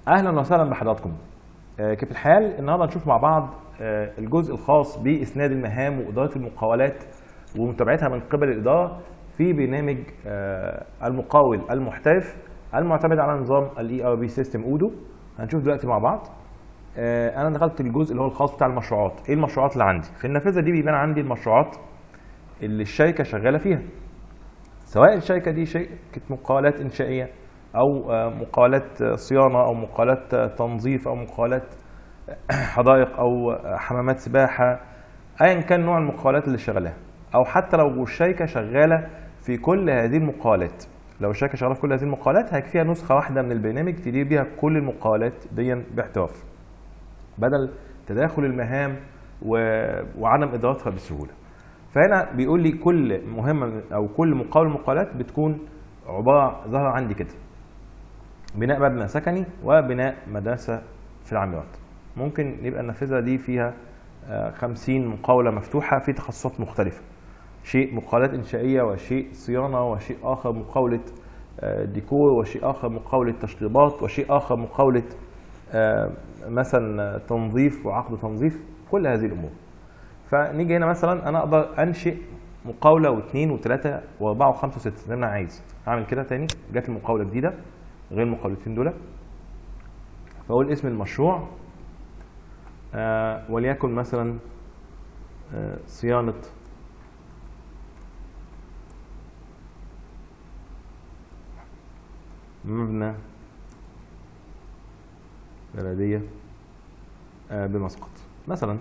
اهلا وسهلا بحضراتكم آه، كيف الحال النهارده هنشوف مع بعض آه، الجزء الخاص باسناد المهام واداره المقاولات ومتابعتها من قبل الاداره في برنامج آه، المقاول المحترف المعتمد على نظام الاي ار بي سيستم اودو هنشوف دلوقتي مع بعض آه، انا دخلت الجزء اللي هو الخاص بتاع المشروعات ايه المشروعات اللي عندي في النافذه دي بيبان عندي المشروعات اللي الشركه شغاله فيها سواء الشركه دي شركه مقاولات انشائيه او آه، مقاولات آه، صيانه او مقاولات آه، تنظيف او مقاولات حدائق او آه، حمامات سباحه ايا كان نوع المقاولات اللي شغالها او حتى لو الشركه شغاله في كل هذه المقاولات لو الشركه شغاله في كل هذه المقاولات هيكفيها نسخه واحده من البرنامج تدير بيها كل المقاولات دي باحتراف بدل تداخل المهام و... وعدم ادارتها بسهوله فهنا بيقول لي كل مهمه او كل مقاول من المقاولات بتكون عباره ظاهره عندي كده بناء مبنى سكني وبناء مدرسه في العمارات ممكن يبقى النافذه دي فيها آه، 50 مقاوله مفتوحه في تخصصات مختلفه شيء مقاولات انشائيه وشيء صيانه وشيء اخر مقاوله آه، ديكور وشيء اخر مقاوله تشطيبات وشيء اخر مقاوله آه، مثلا تنظيف وعقد تنظيف كل هذه الامور فنيجي هنا مثلا انا اقدر انشئ مقاوله واثنين وثلاثه واربعه وخمسه وسته زي ما انا عايز اعمل كده تاني جات لي مقاوله جديده غير المقاولتين دول فاقول اسم المشروع آه وليكن مثلا آه صيانه مبنى بلديه آه بمسقط مثلا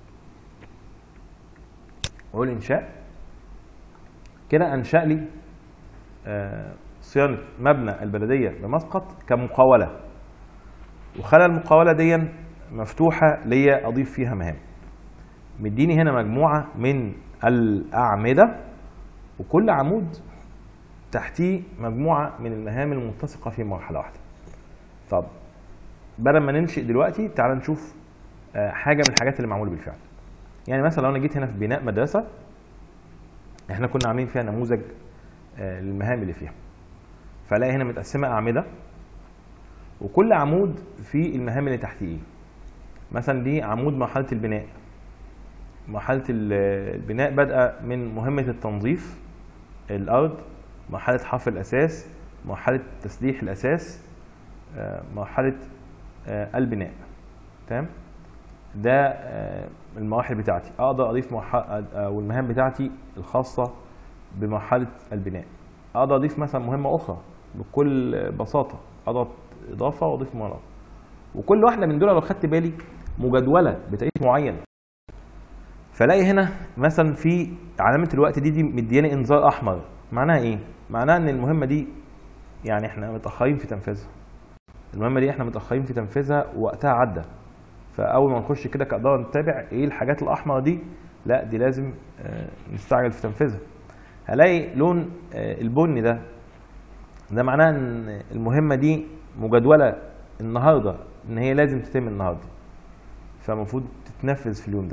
واقول انشاء كده انشا لي آه، صيانه مبنى البلديه بمسقط كمقاوله وخلى المقاوله دي مفتوحه ليا اضيف فيها مهام مديني هنا مجموعه من الاعمده وكل عمود تحتيه مجموعه من المهام المتسقه في مرحله واحده طب بدل ما ننشئ دلوقتي تعال نشوف آه، حاجه من الحاجات اللي معموله بالفعل يعني مثلا لو انا جيت هنا في بناء مدرسه احنا كنا عاملين فيها نموذج آه، للمهام اللي فيها فلاقي هنا متقسمه اعمده وكل عمود فيه المهام اللي تحتيه ايه مثلا دي عمود مرحله البناء مرحله ال- البناء بادئه من مهمه التنظيف الارض مرحله حفر الاساس مرحله تسليح الاساس آه، مرحله آه، البناء تمام ده آه، المراحل بتاعتي اقدر اضيف مرحله او المهام بتاعتي الخاصه بمرحله البناء اقدر اضيف مثلا مهمه اخرى بكل بساطه اضغط اضافه واضيف مره وكل واحده من دول لو خدت بالي مجدوله بتاريخ معين فلاقي هنا مثلا في علامه الوقت دي دي مدياني انذار احمر معناها ايه معناها ان المهمه دي يعني احنا متاخرين في تنفيذها المهمه دي احنا متاخرين في تنفيذها ووقتها عدى فاول ما نخش كده كاداره نتابع ايه الحاجات الاحمر دي لا دي لازم آه، نستعجل في تنفيذها هلاقي لون آه، البني ده ده معناه ان المهمه دي مجدوله النهارده ان هي لازم تتم النهارده فالمفروض تتنفذ في اليوم ده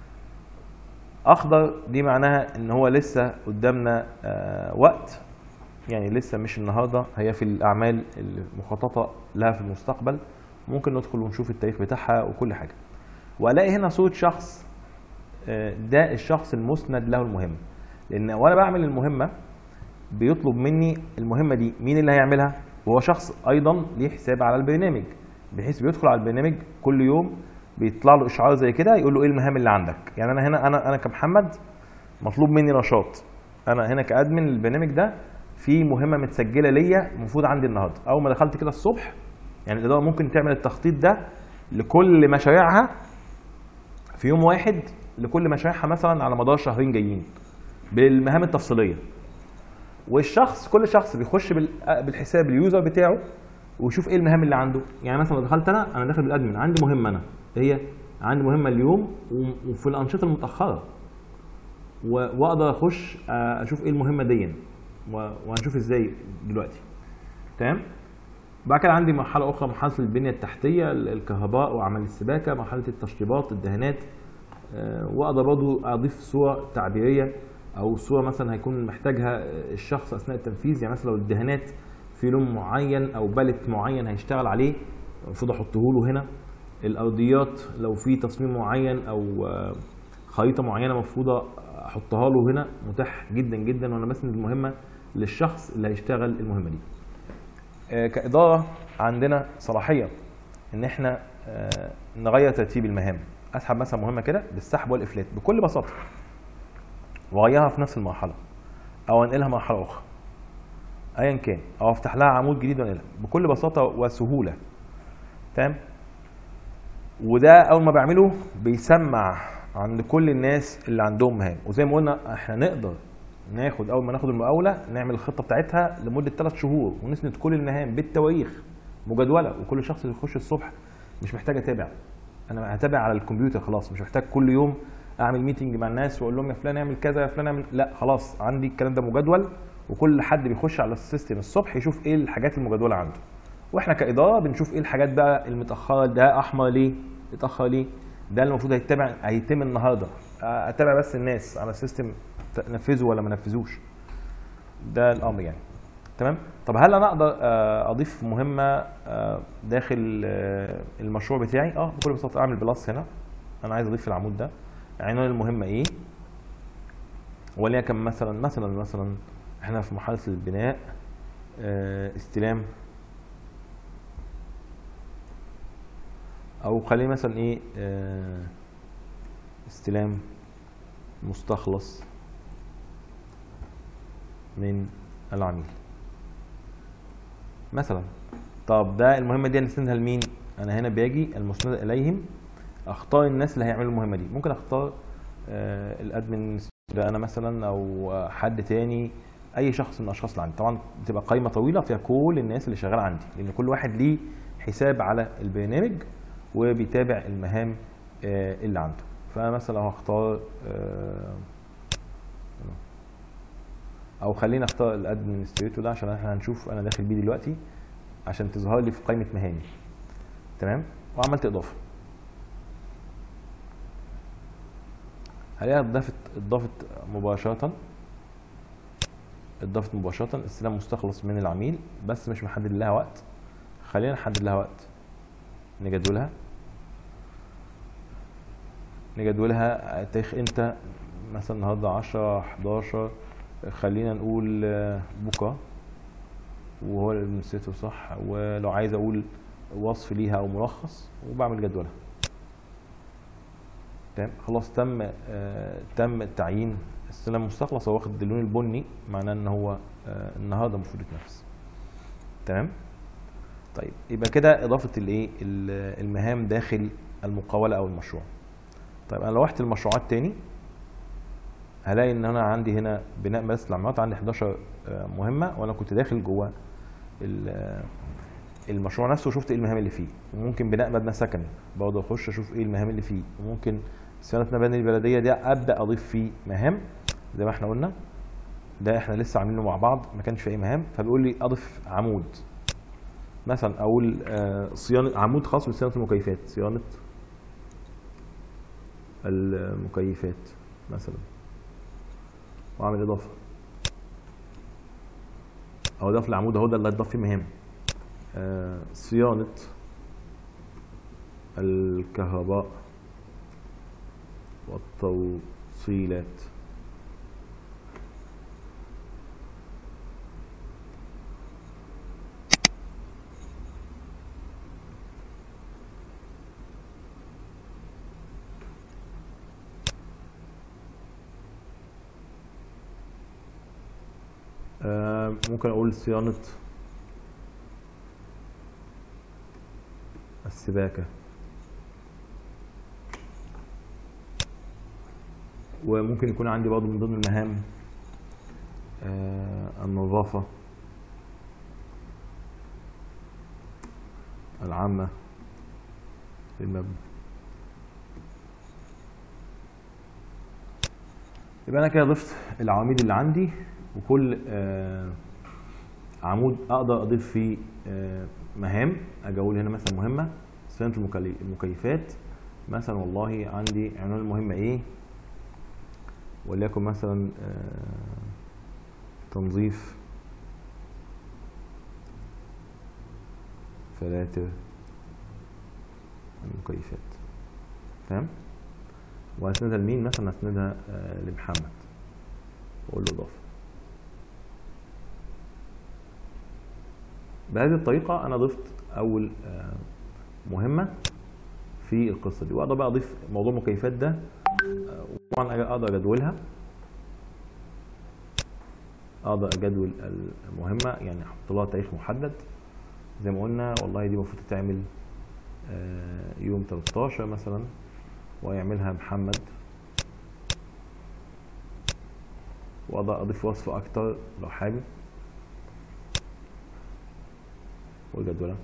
اخضر دي معناها ان هو لسه قدامنا آه، وقت يعني لسه مش النهارده هي في الاعمال المخططه لها في المستقبل ممكن ندخل ونشوف التاريخ بتاعها وكل حاجه والاقي هنا صوره شخص آه، ده الشخص المسند له المهمه لان وانا بعمل المهمه بيطلب مني المهمه دي مين اللي هيعملها وهو شخص ايضا ليه حساب على البرنامج بحيث بيدخل على البرنامج كل يوم بيطلع له اشعار زي كده يقول له ايه المهام اللي عندك يعني انا هنا انا انا كمحمد مطلوب مني نشاط انا هنا كادمن البرنامج ده في مهمه متسجله ليا المفروض عندي النهارده اول ما دخلت كده الصبح يعني الاداره ممكن تعمل التخطيط ده لكل مشاريعها في يوم واحد لكل مشاريعها مثلا على مدار شهرين جايين بالمهام التفصيليه والشخص كل شخص بيخش بال- بالحساب اليوزر بتاعه ويشوف ايه المهام اللي عنده يعني مثلا لو دخلت انا انا داخل بالادمن عندي مهمه انا هي عندي مهمه اليوم و- وفي الانشطه المتاخره و- واقدر اخش آه، اشوف ايه المهمه دي و- وهنشوف ازاي دلوقتي تمام بعد كده عندي مرحله اخرى مرحله البنيه التحتيه ال- الكهرباء واعمال السباكه مرحله التشطيبات الدهانات آه، واقدر برضو اضيف صوره تعبيريه او صوره مثلا هيكون محتاجها الشخص اثناء التنفيذ يعني مثلا لو الدهانات في لون معين او بالت معين هيشتغل عليه المفروض احطه له هنا الارضيات لو في تصميم معين او آه، خريطه معينه المفروض احطها له هنا متاح جدا جدا وانا بسند المهمه للشخص اللي هيشتغل المهمه دي آه، كاداره عندنا صلاحيه ان احنا آه، نغير ترتيب المهام اسحب مثلا مهمه كده بالسحب والافلات بكل بساطه واغيرها في نفس المرحله او انقلها مرحله اخرى ايا كان او افتح لها عمود جديد وانقلها بكل بساطه وسهوله تمام وده اول ما بعمله بيسمع عند كل الناس اللي عندهم مهام وزي ما قلنا احنا نقدر ناخد اول ما ناخد المقاوله نعمل الخطه بتاعتها لمده ثلاث شهور ونسند كل المهام بالتواريخ مجدوله وكل شخص اللي يخش الصبح مش محتاج اتابع انا هتابع على الكمبيوتر خلاص مش محتاج كل يوم اعمل ميتنج مع الناس واقول لهم يا فلان اعمل كذا يا فلان اعمل لا خلاص عندي الكلام ده مجدول وكل حد بيخش على السيستم الصبح يشوف ايه الحاجات المجدوله عنده واحنا كاداره بنشوف ايه الحاجات بقى المتاخره ده احمر ليه اتاخر ليه ده اللي المفروض هيتبع هيتم النهارده اتابع بس الناس على السيستم نفذوا ولا ما نفذوش ده الامر يعني تمام طب هل انا اقدر آه، اضيف مهمه آه، داخل آه، المشروع بتاعي اه بكل بساطه اعمل بلس هنا انا عايز اضيف العمود ده عنوان المهمه ايه وليكن مثلا مثلا مثلا احنا في مرحله البناء آه، استلام او خليه مثلا ايه آه، استلام مستخلص من العميل مثلا طب ده المهمه دي هنسندها لمين انا هنا باجي المسند اليهم اختار الناس اللي هيعملوا المهمه دي ممكن اختار آه الادمن ده انا مثلا او آه، حد تاني اي شخص من الاشخاص اللي عندي طبعا بتبقى قائمه طويله فيها كل الناس اللي شغاله عندي لان كل واحد ليه حساب على البرنامج وبيتابع المهام آه، اللي عنده فانا مثلا هختار آه، او خلينا اختار الادمنستريتور ده عشان احنا هنشوف انا داخل بيه دلوقتي عشان تظهر لي في قائمه مهامي تمام وعملت اضافه هلاقيها اتضافت اتضافت مباشره اتضافت مباشره استلام مستخلص من العميل بس مش محدد لها وقت خلينا نحدد لها وقت نجدولها نجدولها تاريخ انت مثلا النهارده 10 11 خلينا نقول آه، بكره وهو الادمنستريتور صح ولو عايز اقول وصف ليها او ملخص وبعمل جدولها تمام خلاص تم آه تم تعيين استلام مستخلص هو واخد اللون البني معناه ان هو آه النهارده المفروض يتنفذ تمام طيب يبقى كده اضافه الايه ال- المهام داخل المقاوله او المشروع طيب انا لو رحت المشروعات تاني هلاقي ان انا عندي هنا بناء مدرسه العمارات عندي 11 آه، مهمه وانا كنت داخل جوه ال- آه، المشروع نفسه وشفت ايه المهام اللي فيه وممكن بناء مبنى سكني برضه اخش اشوف ايه المهام اللي فيه وممكن صيانه مباني البلديه ده ابدا اضيف فيه مهام زي ما احنا قلنا ده احنا لسه عاملينه مع بعض ما كانش فيه اي مهام فبيقول لي اضف عمود مثلا اقول آه، صيانه عمود خاص بصيانه المكيفات صيانه المكيفات مثلا واعمل اضافه او اضاف العمود اهو ده اللي هتضاف فيه مهام آه، صيانه الكهرباء والتوصيلات آه، ممكن اقول صيانه السباكه وممكن يكون عندي برضه من ضمن المهام آه، النظافة العامة للمبنى يبقى أنا كده ضفت العواميد اللي عندي وكل آه، عمود أقدر أضيف فيه آه، مهام أجي أقول هنا مثلا مهمة صيانة المكلي- المكيفات مثلا والله عندي عنوان المهمة إيه وليكن مثلا آه، تنظيف فلاتر المكيفات تمام وهسندها لمين مثلا هسندها آه، لمحمد واقول له اضافه بهذه الطريقه انا ضفت اول آه، مهمه في القصه دي واقدر بقى اضيف موضوع المكيفات ده آه، وطبعا اقدر اجدولها اقدر اجدول المهمه يعني احط لها تاريخ محدد زي ما قلنا والله دي المفروض تتعمل آه، يوم 13 مثلا ويعملها محمد واقدر اضيف وصف اكتر لو حابب وجدولها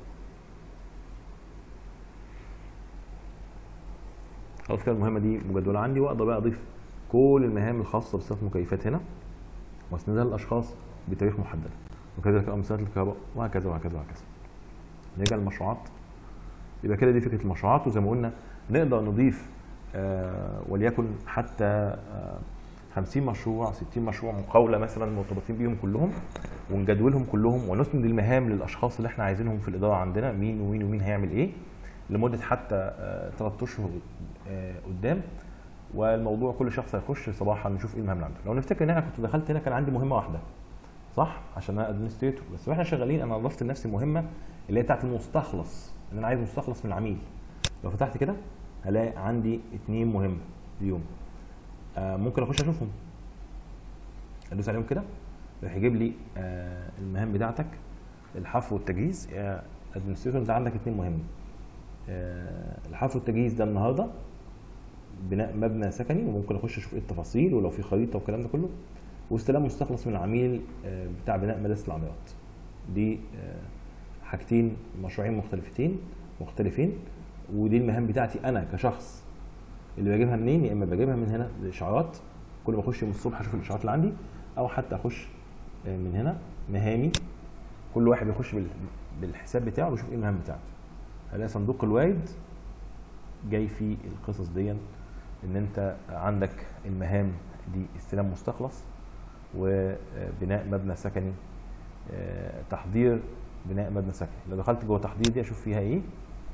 خلاص كده المهمه دي مجدوله عندي واقدر بقى اضيف كل المهام الخاصه بصفات مكيفات هنا واسندها للاشخاص بتاريخ محدد وكذلك امثله الكهرباء وهكذا وهكذا وهكذا نرجع للمشروعات يبقى كده دي فكره المشروعات وزي ما قلنا نقدر نضيف آه وليكن حتى آه 50 مشروع 60 مشروع مقاوله مثلا مرتبطين بيهم كلهم ونجدولهم كلهم ونسند المهام للاشخاص اللي احنا عايزينهم في الاداره عندنا مين ومين ومين هيعمل ايه لمده حتى ثلاث اشهر آه، قدام والموضوع كل شخص هيخش صباحا نشوف ايه المهام اللي عنده لو نفتكر ان انا كنت دخلت هنا كان عندي مهمه واحده صح عشان انا ادمنستريتور بس واحنا شغالين انا اضفت لنفسي مهمه اللي هي بتاعت المستخلص ان انا عايز مستخلص من العميل لو فتحت كده هلاقي عندي اتنين مهمه اليوم آه ممكن اخش اشوفهم ادوس عليهم كده يروح يجيب لي آه المهام بتاعتك الحفر والتجهيز يا ادمنستريتور انت عندك اتنين مهمه آه الحفر والتجهيز ده النهارده بناء مبنى سكني وممكن اخش اشوف ايه التفاصيل ولو في خريطه والكلام ده كله واستلام مستخلص من العميل آه بتاع بناء مدرسه العمارات دي آه حاجتين مشروعين مختلفتين مختلفين ودي المهام بتاعتي انا كشخص اللي بجيبها منين يا اما بجيبها من هنا الاشعارات كل ما اخش يوم الصبح اشوف الاشعارات اللي عندي او حتى اخش من هنا مهامي كل واحد يخش بالحساب بتاعه ويشوف ايه المهام بتاعته هلاقي صندوق الوارد جاي فيه القصص دي ان انت عندك المهام دي استلام مستخلص وبناء مبنى سكني تحضير بناء مبنى سكني لو دخلت جوه تحضير دي اشوف فيها ايه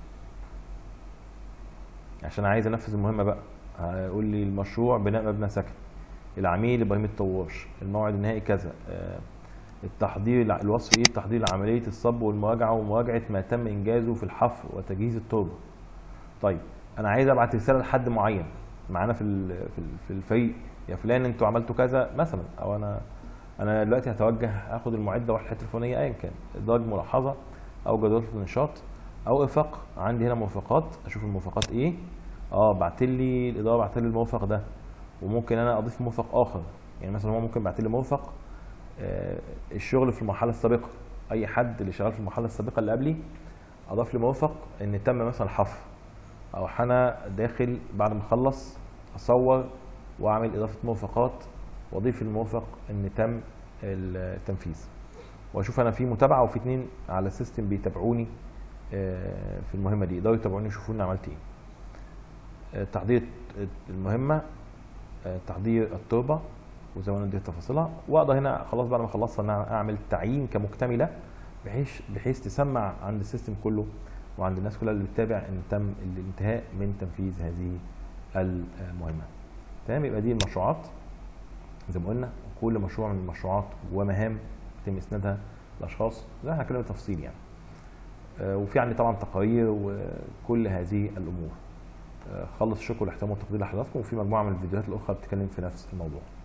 عشان عايز انفذ المهمه بقى هيقول لي المشروع بناء مبنى سكن العميل ابراهيم الطواش الموعد النهائي كذا التحضير الوصف ايه التحضير لعمليه الصب والمراجعه ومراجعه ما تم انجازه في الحفر وتجهيز التربه طيب انا عايز ابعت رساله لحد معين معانا في في الفريق يا فلان انتوا عملتوا كذا مثلا او انا انا دلوقتي هتوجه اخد المعده واروح الحته الفلانيه ايا كان ادراج ملاحظه او جدول النشاط او افاق عندي هنا موافقات اشوف الموافقات ايه اه بعت لي الاداره بعت لي الموافق ده وممكن انا اضيف موافق اخر يعني مثلا هو ممكن بعت لي موافق آه الشغل في المرحله السابقه اي حد اللي شغال في المرحله السابقه اللي قبلي اضاف لي موافق ان تم مثلا حفر او انا داخل بعد ما اخلص اصور واعمل اضافه موافقات واضيف الموافق ان تم التنفيذ واشوف انا في متابعه وفي اتنين على السيستم بيتابعوني في المهمه دي يقدروا يتابعوني يشوفوا انا عملت ايه تحضير المهمه تحضير التربه وزي ما ندي تفاصيلها واقدر هنا خلاص بعد ما خلصت ان انا اعمل تعيين كمكتمله بحيث بحيث تسمع عند السيستم كله وعند الناس كلها اللي بتتابع ان تم الانتهاء من تنفيذ هذه المهمه تمام يبقى دي المشروعات زي ما قلنا كل مشروع من المشروعات ومهام يتم اسنادها لاشخاص زي ما احنا اتكلمنا بالتفصيل يعني وفي عندي طبعا تقارير وكل هذه الامور خلص الشكر والاحترام والتقدير لحضراتكم وفي مجموعه من الفيديوهات الاخرى بتتكلم في نفس الموضوع